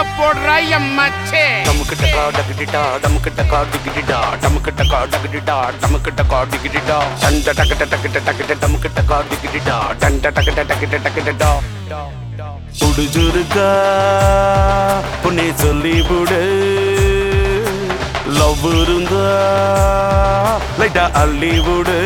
போடுறா என் மச்சே டமுக்கிட்ட கா டகிடிடா டமுக்கிட்ட கா டிகிடிடா டமுக்கிட்ட கா டகிடிடா டமுக்கிட்ட கா டிகிடிடா டண்ட டகட டகிட்ட டகிட்ட டமுக்கிட்ட கா டிகிடிடா டண்ட டகட டகிட்ட டகிட்டடா புடிச்சிருக்கா பொண்ணே சொல்லி புடு லவ் இருந்தா லைட்டா அள்ளி விடு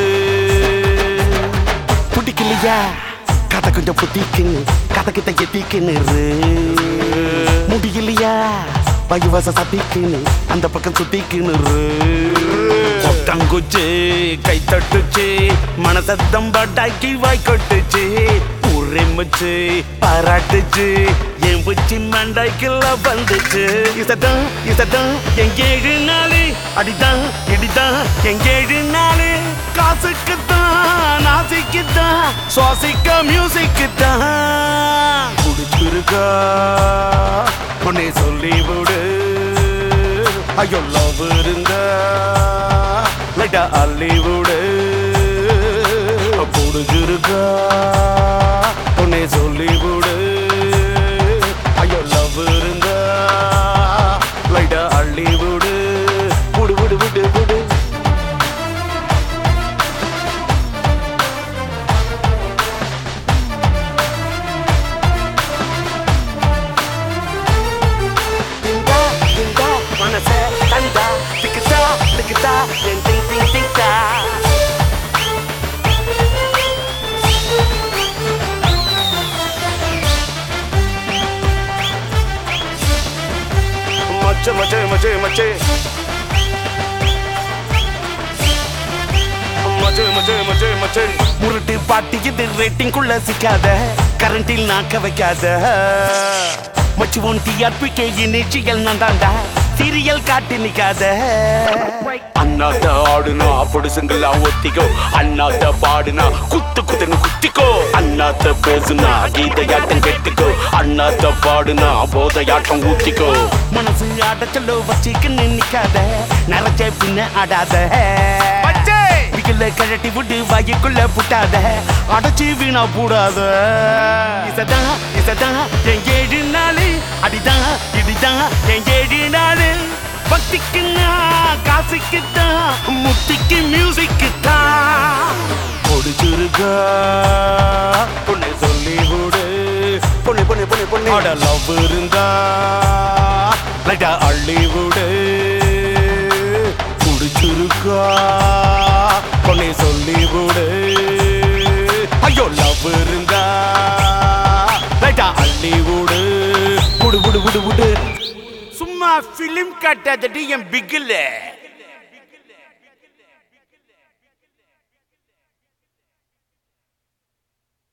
பிடிக்கலையா கதை கொஞ்சம் புத்திக்குன்னு கதை கிட்ட எத்திக்குன்னு இரு. முடியலையா பையவச சத்திக்குன்னு அந்த பக்கம் சுத்திக்குன்னு இரு. கொட்டாங்குச்சி கை தட்டுச்சு மனசத்தம் பட்டாக்கி வாய் கொட்டுச்சு உரிமுச்சு பாராட்டுச்சு என் புச்சி மண்டைக்குள்ள வந்துச்சு இசதான் இசதான் என் ஏழு நாளு அடிதான் இடிதான் என் ஏழு நாளு காசுக்கு தான் நாசிக்கு தான் சுவாசிக்க மியூசிக்கு தான் குடிச்சிருக்கா உன்னை சொல்லி விடு ஐயோ லவ் இருந்தா லைட்டா அள்ளி விடு புடிச்சிருக்கா உன்னை சொல்லி விடு ஐயோ லவ் இருந்தா லைட்டா அள்ளி விடு விடு விடு விடு விடு திண்டா திண்டா மனசே தண்டா திக்கிட்டா திக்கிட்டா என் திங் திங் திங்டா மச்சே மச்சே மச்சே மச்சே மச்சே மச்சே மச்சே மச்சே முரட்டு பாட்டி இது ரேட்டிங் குள்ள சிக்காத கரண்டில் நாக்க வைக்காத மச்சு உன் டிஆர்பிக்கு நிச்சயல் நான் தாண்டா சீரியல் காட்டி நிக்காத அண்ணாத்த ஆடுனா பொடுசுங்களா ஒத்திக்கோ அண்ணாத்த பாடுனா குத்து குத்துன்னு குத்திக்கோ அண்ணாத்த பேசுனா கீதையாட்டம் கெட்டுக்கோ அண்ணாத்த பாடுனா போதையாட்டம் ஊத்திக்கோ மனசு அடைச்சலோ வச்சிக்கின்னு நிக்காத நிறைச்ச பின்ன ஆடாத மச்சே பிகில கழட்டி விட்டு வாய்க்குள்ள புட்டாத அடைச்சி வீணா போடாத இசதான் இசதான் என் ஏழு நாளு அடிதான் இடிதான் என் ஏழு நாளு பக்திக்கு நான் காசுக்கு தான் முத்திக்கு மியூசிக்கு தான் பொடிச்சிருக்கா பொண்ணு சொல்லி விடு பொண்ணு பொண்ணு பொண்ணு பொண்ணு அட லவ் இருந்தா லைட்டா அள்ளி விடு புடிச்சிருக்கா பொண்ணை சொல்லி விடு ஐயோ லவ் இருந்தா லைட்டா அள்ளி விடு விடு விடு விடு விடு சும்மா பிலிம் காட்டாதடி என் பிகில்